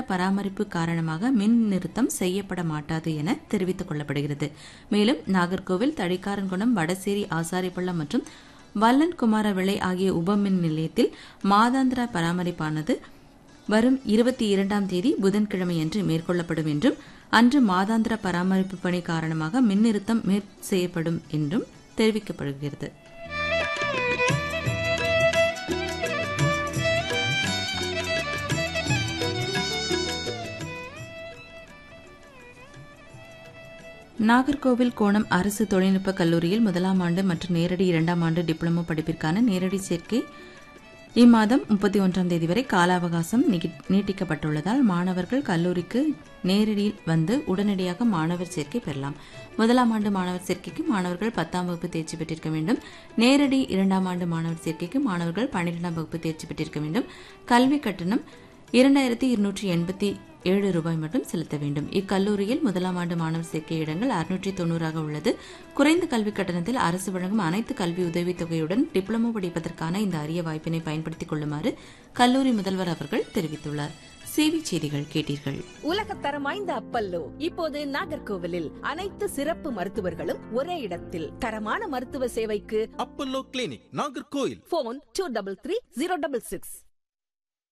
பராமரிப்பு காரணமாக மின் நிறுத்தம் செய்யப்பட மாட்டாது என தெரிவித்துக் கொள்ளப்படுகிறது மேலும் நாகர்கோவில் தடிக்காரன்குளம் வடசேரி ஆசாரிப்பள்ளம் மற்றும் வல்லன் குமாரவிளை ஆகிய உபமின் நிலையத்தில் மாதாந்திர பராமரிப்பானது வரும் இருபத்தி இரண்டாம் தேதி புதன்கிழமையன்று மேற்கொள்ளப்படும் என்றும் அன்று மாதாந்திர பராமரிப்பு பணி காரணமாக மின் நிறுத்தம் மேற் செய்யப்படும் என்றும் தெரிவிக்கப்படுகிறது நாகர்கோவில் கோணம் அரசு தொழில்நுட்ப கல்லூரியில் முதலாம் ஆண்டு மற்றும் நேரடி இரண்டாம் ஆண்டு டிப்ளமோ படிப்பிற்கான நேரடி சேர்க்கை இம்மாதம் முப்பத்தி ஒன்றாம் தேதி வரை கால அவகாசம் நீட்டிக்கப்பட்டுள்ளதால் மாணவர்கள் கல்லூரிக்கு நேரடியில் வந்து உடனடியாக மாணவர் சேர்க்கை பெறலாம் முதலாம் ஆண்டு மாணவர் சேர்க்கைக்கு மாணவர்கள் பத்தாம் வகுப்பு தேர்ச்சி பெற்றிருக்க வேண்டும் நேரடி இரண்டாம் ஆண்டு மாணவர் சேர்க்கைக்கு மாணவர்கள் பன்னிரெண்டாம் வகுப்பு தேர்ச்சி பெற்றிருக்க வேண்டும் கல்வி கட்டணம் இரண்டாயிரத்தி இருநூற்றி எண்பத்தி ஏழு ரூபாய் மட்டும் செலுத்த வேண்டும் இக்கல்லூரியில் முதலாம் ஆண்டு மாணவர் சேர்க்கை இடங்கள் அறுநூற்றி தொண்ணூறாக உள்ளது குறைந்த கல்வி கட்டணத்தில் அரசு வழங்கும் அனைத்து கல்வி உதவித் தொகையுடன் டிப்ளமோ படிப்பதற்கான இந்த அரிய வாய்ப்பினை பயன்படுத்திக் கொள்ளுமாறு கல்லூரி முதல்வர் அவர்கள் தெரிவித்துள்ளார் சேவை செய்திகள் கேட்டீர்கள் உலகத்தரம் வாய்ந்த அப்பல்லோ இப்போது நாகர்கோவிலில் அனைத்து சிறப்பு மருத்துவர்களும் ஒரே இடத்தில் தரமான மருத்துவ சேவைக்கு Apollo clinic Nagercoil phone two double three zero double six